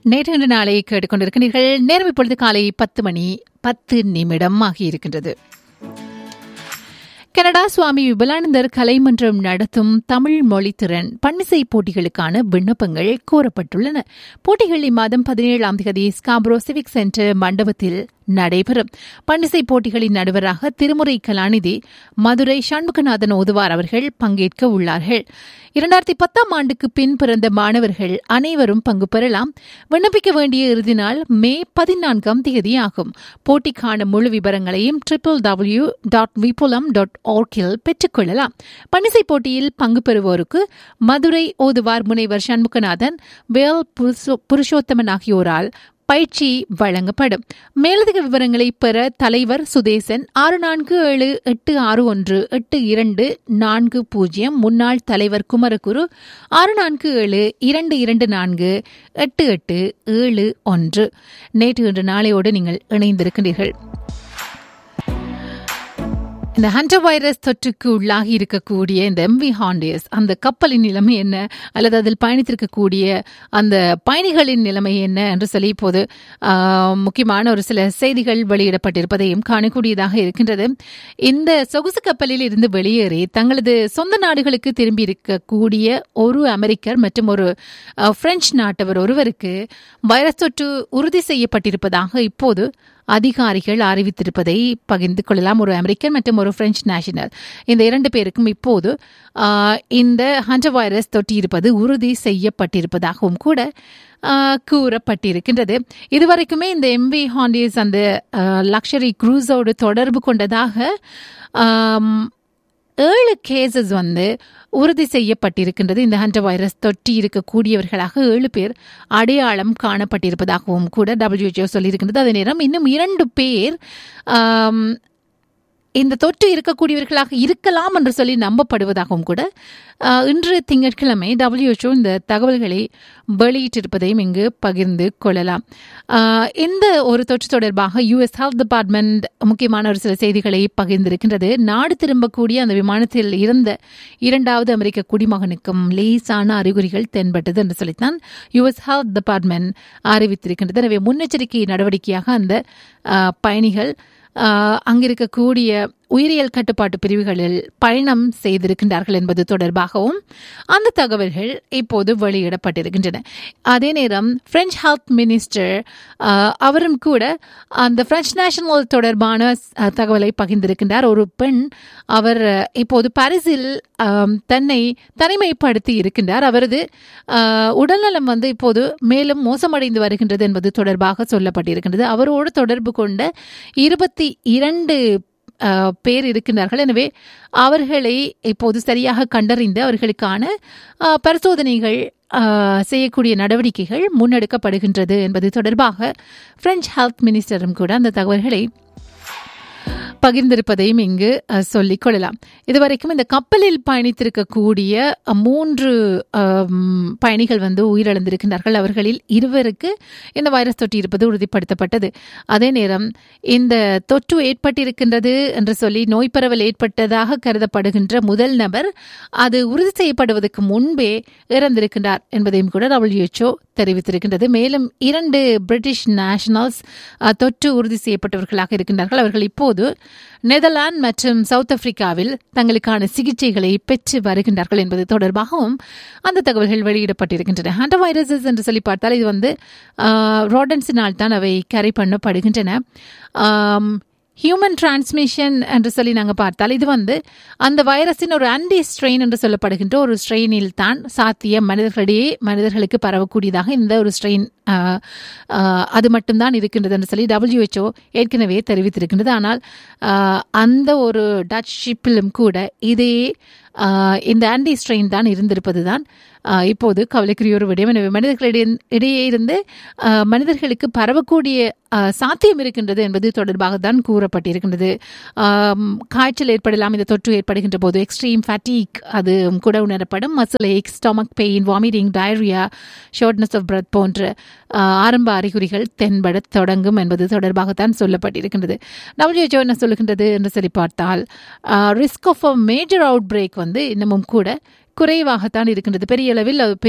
நேற்று இன்று நாளை கேட்டுக்கொண்டிருக்கிறீர்கள் நேரம் இப்பொழுது காலை பத்து மணி பத்து நிமிடம் ஆகியிருக்கின்றது கனடா சுவாமி விபலானந்தர் கலைமன்றம் நடத்தும் தமிழ் மொழித்திறன் பன்னிசை போட்டிகளுக்கான விண்ணப்பங்கள் கோரப்பட்டுள்ளன போட்டிகள் இம்மாதம் பதினேழாம் தேதி ஸ்காப்ரோ சிவிக் சென்டர் மண்டபத்தில் நடைபெறும் பன்னிசை போட்டிகளின் நடுவராக திருமுறை கலாநிதி மதுரை சண்முகநாதன் ஓதுவார் அவர்கள் பங்கேற்க உள்ளார்கள் இரண்டாயிரத்தி பத்தாம் ஆண்டுக்கு பின் பிறந்த மாணவர்கள் அனைவரும் பங்கு பெறலாம் விண்ணப்பிக்க வேண்டிய இறுதி நாள் மே பதினான்காம் தேதி ஆகும் போட்டிக்கான முழு விவரங்களையும் triple W dot Vipulam dot ஆர்கில் பெற்றுக்கொள்ளலாம் பன்னிசை போட்டியில் பங்கு பெறுவோருக்கு மதுரை ஓதுவார் முனைவர் சண்முகநாதன் வேல் புருஷோத்தமன் ஆகியோரால் பயிற்சி வழங்கப்படும் மேலதிக விவரங்களை பெற தலைவர் சுதேசன் ஆறு நான்கு ஏழு எட்டு ஆறு ஒன்று எட்டு இரண்டு நான்கு பூஜ்ஜியம் முன்னாள் தலைவர் குமரகுரு ஆறு நான்கு ஏழு இரண்டு இரண்டு நான்கு எட்டு எட்டு ஏழு ஒன்று நேற்று இன்று நாளையோடு நீங்கள் இணைந்திருக்கின்றீர்கள் இந்த ஹண்டர் வைரஸ் தொற்றுக்கு உள்ளாகி இருக்கக்கூடிய இந்த எம்வி ஹாண்டியஸ் அந்த கப்பலின் நிலைமை என்ன அல்லது அதில் பயணித்திருக்கக்கூடிய அந்த பயணிகளின் நிலைமை என்ன என்று சொல்லி இப்போது முக்கியமான ஒரு சில செய்திகள் வெளியிடப்பட்டிருப்பதையும் காணக்கூடியதாக இருக்கின்றது இந்த சொகுசு கப்பலில் இருந்து வெளியேறி தங்களது சொந்த நாடுகளுக்கு திரும்பி இருக்கக்கூடிய ஒரு அமெரிக்கர் மற்றும் ஒரு பிரெஞ்சு நாட்டவர் ஒருவருக்கு வைரஸ் தொற்று உறுதி செய்யப்பட்டிருப்பதாக இப்போது அதிகாரிகள் அறிவித்திருப்பதை பகிர்ந்து கொள்ளலாம் ஒரு அமெரிக்கன் மற்றும் ஒரு பிரெஞ்சு நேஷனல் இந்த இரண்டு பேருக்கும் இப்போது இந்த ஹண்டர் வைரஸ் தொட்டி இருப்பது உறுதி செய்யப்பட்டிருப்பதாகவும் கூட கூறப்பட்டிருக்கின்றது இதுவரைக்குமே இந்த எம்வி ஹாண்டிஸ் அந்த லக்ஷரி குரூஸோடு தொடர்பு கொண்டதாக ஏழு கேசஸ் வந்து உறுதி செய்யப்பட்டிருக்கின்றது இந்த ஹண்டர் வைரஸ் தொற்றி இருக்கக்கூடியவர்களாக ஏழு பேர் அடையாளம் காணப்பட்டிருப்பதாகவும் கூட டபிள்யூஹெச்ஓ சொல்லியிருக்கின்றது அதே நேரம் இன்னும் இரண்டு பேர் இந்த தொற்று இருக்கக்கூடியவர்களாக இருக்கலாம் என்று சொல்லி நம்பப்படுவதாகவும் கூட இன்று திங்கட்கிழமை டபிள்யூஹெச்ஓ இந்த தகவல்களை வெளியிட்டிருப்பதையும் இங்கு பகிர்ந்து கொள்ளலாம் இந்த ஒரு தொற்று தொடர்பாக யுஎஸ் ஹெல்த் டிபார்ட்மெண்ட் முக்கியமான ஒரு சில செய்திகளை பகிர்ந்திருக்கின்றது நாடு திரும்பக்கூடிய அந்த விமானத்தில் இருந்த இரண்டாவது அமெரிக்க குடிமகனுக்கும் லேசான அறிகுறிகள் தென்பட்டது என்று சொல்லித்தான் யுஎஸ் ஹெல்த் டிபார்ட்மெண்ட் அறிவித்திருக்கின்றது எனவே முன்னெச்சரிக்கை நடவடிக்கையாக அந்த பயணிகள் அங்கிருக்கக்கூடிய உயிரியல் கட்டுப்பாட்டு பிரிவுகளில் பயணம் செய்திருக்கின்றார்கள் என்பது தொடர்பாகவும் அந்த தகவல்கள் இப்போது வெளியிடப்பட்டிருக்கின்றன அதே நேரம் பிரெஞ்சு ஹெல்த் மினிஸ்டர் அவரும் கூட அந்த பிரெஞ்சு நேஷனல் தொடர்பான தகவலை பகிர்ந்திருக்கின்றார் ஒரு பெண் அவர் இப்போது பாரிஸில் தன்னை தனிமைப்படுத்தி இருக்கின்றார் அவரது உடல்நலம் வந்து இப்போது மேலும் மோசமடைந்து வருகின்றது என்பது தொடர்பாக சொல்லப்பட்டிருக்கின்றது அவரோடு தொடர்பு கொண்ட இருபத்தி இரண்டு பேர் இருக்கின்றார்கள் எனவே அவர்களை இப்போது சரியாக கண்டறிந்து அவர்களுக்கான பரிசோதனைகள் செய்யக்கூடிய நடவடிக்கைகள் முன்னெடுக்கப்படுகின்றது என்பது தொடர்பாக பிரெஞ்சு ஹெல்த் மினிஸ்டரும் கூட அந்த தகவல்களை பகிர்ந்திருப்பதையும் இங்கு சொல்லிக் கொள்ளலாம் இதுவரைக்கும் இந்த கப்பலில் பயணித்திருக்கக்கூடிய மூன்று பயணிகள் வந்து உயிரிழந்திருக்கின்றார்கள் அவர்களில் இருவருக்கு இந்த வைரஸ் தொற்று இருப்பது உறுதிப்படுத்தப்பட்டது அதே நேரம் இந்த தொற்று ஏற்பட்டிருக்கின்றது என்று சொல்லி நோய் பரவல் ஏற்பட்டதாக கருதப்படுகின்ற முதல் நபர் அது உறுதி செய்யப்படுவதற்கு முன்பே இறந்திருக்கின்றார் என்பதையும் கூட டபிள்யூஹெச்ஓ தெரிவித்திருக்கின்றது மேலும் இரண்டு பிரிட்டிஷ் நேஷனல்ஸ் தொற்று உறுதி செய்யப்பட்டவர்களாக இருக்கின்றார்கள் அவர்கள் இப்போது நெதர்லாந்து மற்றும் சவுத் ஆப்பிரிக்காவில் தங்களுக்கான சிகிச்சைகளை பெற்று வருகின்றார்கள் என்பது தொடர்பாகவும் அந்த தகவல்கள் வெளியிடப்பட்டிருக்கின்றன ஹண்ட வைரஸஸ் என்று சொல்லி பார்த்தால் இது வந்து ரோடன்ஸினால் தான் அவை கேரி பண்ணப்படுகின்றன ஹியூமன் டிரான்ஸ்மிஷன் என்று சொல்லி நாங்கள் பார்த்தால் இது வந்து அந்த வைரஸின் ஒரு அண்டி ஸ்ட்ரெயின் என்று சொல்லப்படுகின்ற ஒரு ஸ்ட்ரெயினில் தான் சாத்தியம் மனிதர்களிடையே மனிதர்களுக்கு பரவக்கூடியதாக இந்த ஒரு ஸ்ட்ரெயின் அது மட்டும்தான் இருக்கின்றது என்று சொல்லி டபிள்யூஹெச்ஓ ஏற்கனவே தெரிவித்திருக்கின்றது ஆனால் அந்த ஒரு டச் ஷிப்பிலும் கூட இதே இந்த ஆன்டி ஸ்ட்ரெயின் தான் இருந்திருப்பது தான் இப்போது கவலைக்குரிய ஒரு விடயம் எனவே மனிதர்களிடையே இடையே இருந்து மனிதர்களுக்கு பரவக்கூடிய சாத்தியம் இருக்கின்றது என்பது தொடர்பாக தான் கூறப்பட்டிருக்கின்றது காய்ச்சல் ஏற்படலாம் இந்த தொற்று ஏற்படுகின்ற போது எக்ஸ்ட்ரீம் ஃபேட்டிக் அது கூட உணரப்படும் muscle ache stomach pain vomiting diarrhoea shortness of breath போன்ற ஆரம்ப அறிகுறிகள் தென்பட தொடங்கும் என்பது தொடர்பாகத்தான் சொல்லப்பட்டிருக்கின்றது டபிள்யூஹெச்ஓ என்ன சொல்லுகின்றது என்று சொல்லி பார்த்தால் risk of a major outbreak வந்து இன்னமும் கூட குறைவாகத்தான் இருக்கின்றது பெரிய அளவில்